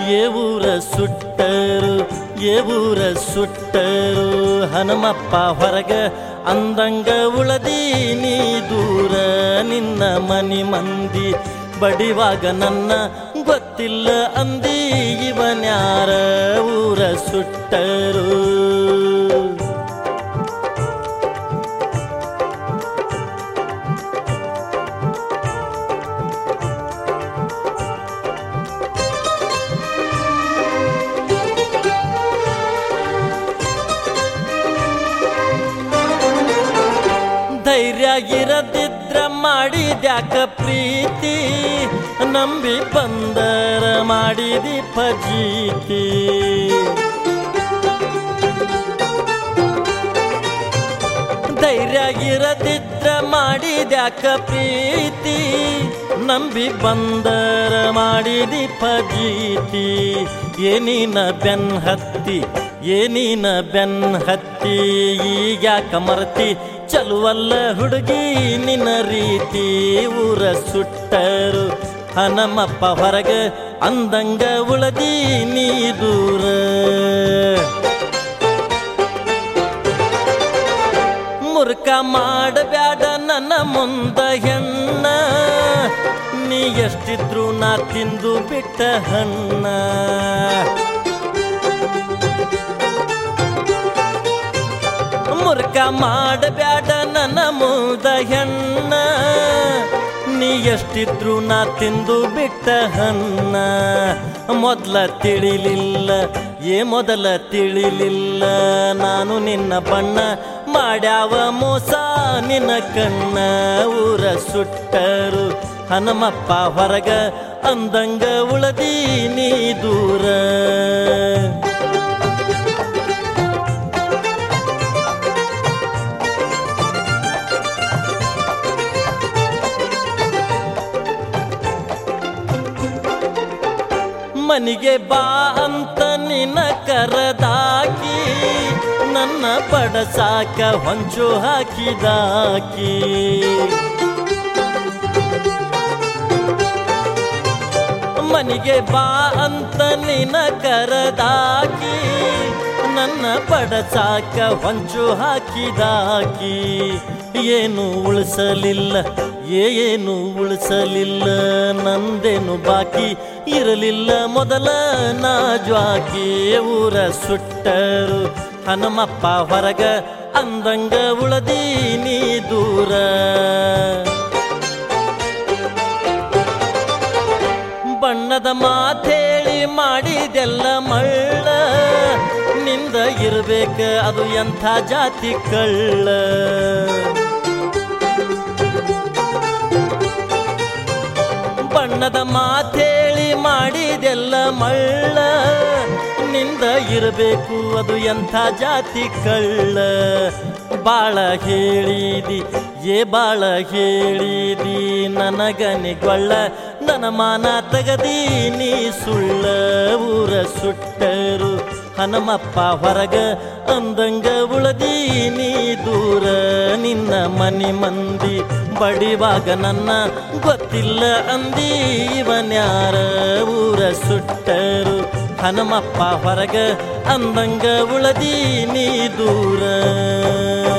ಏ ಊರ ಸುಟ್ಟರು ಏ ಊರ ಸುಟ್ಟರು ಹನುಮಪ್ಪ ಹೊರಗ ಅಂದಂಗ ಉಳದಿ ನೀ ದೂರ ನಿನ್ನ ಮನಿ ಮಂದಿ ಬಡಿವಾಗ ನನ್ನ ಗೊತ್ತಿಲ್ಲ ಅಂದಿ ಇವನ್ಯಾರ ಊರ ಸುಟ್ಟರು ಧೈರ್ಯ ಇರದಿದ್ರ ಮಾಡಿದ್ಯಾಕ ಪ್ರೀತಿ ನಂಬಿ ಬಂದರ ಮಾಡಿದಿ ಫಜೀತಿ ಧೈರ್ಯ ಇರದಿದ್ರ ಮಾಡಿದ್ಯಾಕ ಪ್ರೀತಿ ನಂಬಿ ಬಂದರ ಮಾಡಿದಿ ಫಜೀತಿ ಏನಿನ ಬೆನ್ ಹತ್ತಿ ಏನಿನ ಬೆನ್ ಹತ್ತಿ ಈಗ್ಯಾಕ ಮರ್ತಿ ಚಲುವಲ್ಲ ಹುಡುಗಿ ನಿನ್ನ ರೀತಿ ಊರ ಸುಟ್ಟರು ಹನಮಪ್ಪ ಹೊರಗ ಅಂದಂಗ ಉಳದಿ ನೀ ದೂರ ಮುರ್ಕ ಮಾಡಬ್ಯಾಡ ನನ್ನ ಮುಂದ ಹೆಣ್ಣ ನೀ ಎಷ್ಟಿದ್ರು ನಾ ತಿಂದು ಬಿಟ್ಟ ಹಣ್ಣ ಮುರ್ಕ ಮಾಡಬ್ಯಾಡ ನನ್ನ ಮುಂದ ಹೆಣ್ಣ ನೀ ಎಷ್ಟಿದ್ರು ನಾ ತಿಂದು ಬಿಟ್ಟ ಹಣ್ಣ ಮೊದಲ ತಿಳಿಲಿಲ್ಲ ಏ ಮೊದಲ ತಿಳಿಲಿಲ್ಲ ನಾನು ನಿನ್ನ ಬಣ್ಣ ಮಾಡ್ಯಾವ ಮೋಸ ನಿನ್ನ ಕಣ್ಣ ಊರ ಸುಟ್ಟರು ಹನುಮಪ್ಪ ಹೊರಗ ಅಂದಂಗ ಉಳದಿ ನೀ ದೂರ ಮನಿಗೆ ಬಾ ಅಂತ ನಿನ್ನ ಕರದಾಕಿ ನನ್ನ ಬಡಸಾಕ ಹೊಂಚು ಹಾಕಿದಾಕಿ ಮನಿಗೆ ಬಾ ಅಂತ ನಿನ್ನ ಕರದಾಕಿ ನನ್ನ ಬಡಸಾಕ ಹೊಂಚು ಹಾಕಿದಾಕಿ ಏನು ಉಳಿಸಲಿಲ್ಲ ಏನು ಉಳಿಸಲಿಲ್ಲ ನಂದೇನು ಬಾಕಿ ಇರಲಿಲ್ಲ ಮೊದಲ ನಾ ಜ್ವಾಕಿ ಊರ ಸುಟ್ಟರು ಹನುಮಪ್ಪ ಹೊರಗ ಅಂದಂಗ ಉಳದಿ ನೀ ದೂರ ಬಣ್ಣದ ಮಾತೇಳಿ ಮಾಡಿದೆಲ್ಲ ಮಳ್ಳ ನಿಂದ ಇರ್ಬೇಕ ಅದು ಎಂಥ ಜಾತಿ ಕಳ್ಳ ಬಣ್ಣದ ಮಾತೇಳಿ ಮಾಡಿದೆಲ್ಲ ಮಳ್ಳ ನಿಂದ ಇರಬೇಕು ಅದು ಎಂಥ ಜಾತಿ ಕಳ್ಳ ಬಾಳ ಹೇಳಿದಿ ಏ ಬಾಳ ಹೇಳಿದಿ ನನಗನಿಗೊಳ್ಳ ನನ್ನ ಮಾನ ತಗದಿ ನೀ ಸುಳ್ಳ ಊರ ಸುಟ್ಟರು ಹನುಮಪ್ಪ ಹೊರಗ ಅಂದಂಗ ಉಳದಿ ನೀ ದೂರ ನಿನ್ನ ಮನಿ ಮಂದಿ ಬಡಿವಾಗ ನನ್ನ ಗೊತ್ತಿಲ್ಲ ಅಂದಿ ಇವನ್ಯಾರ ಊರ ಸುಟ್ಟರು ಹನುಮಪ್ಪ ಹೊರಗ ಅಂದಂಗ ಉಳದಿ ನೀ ದೂರ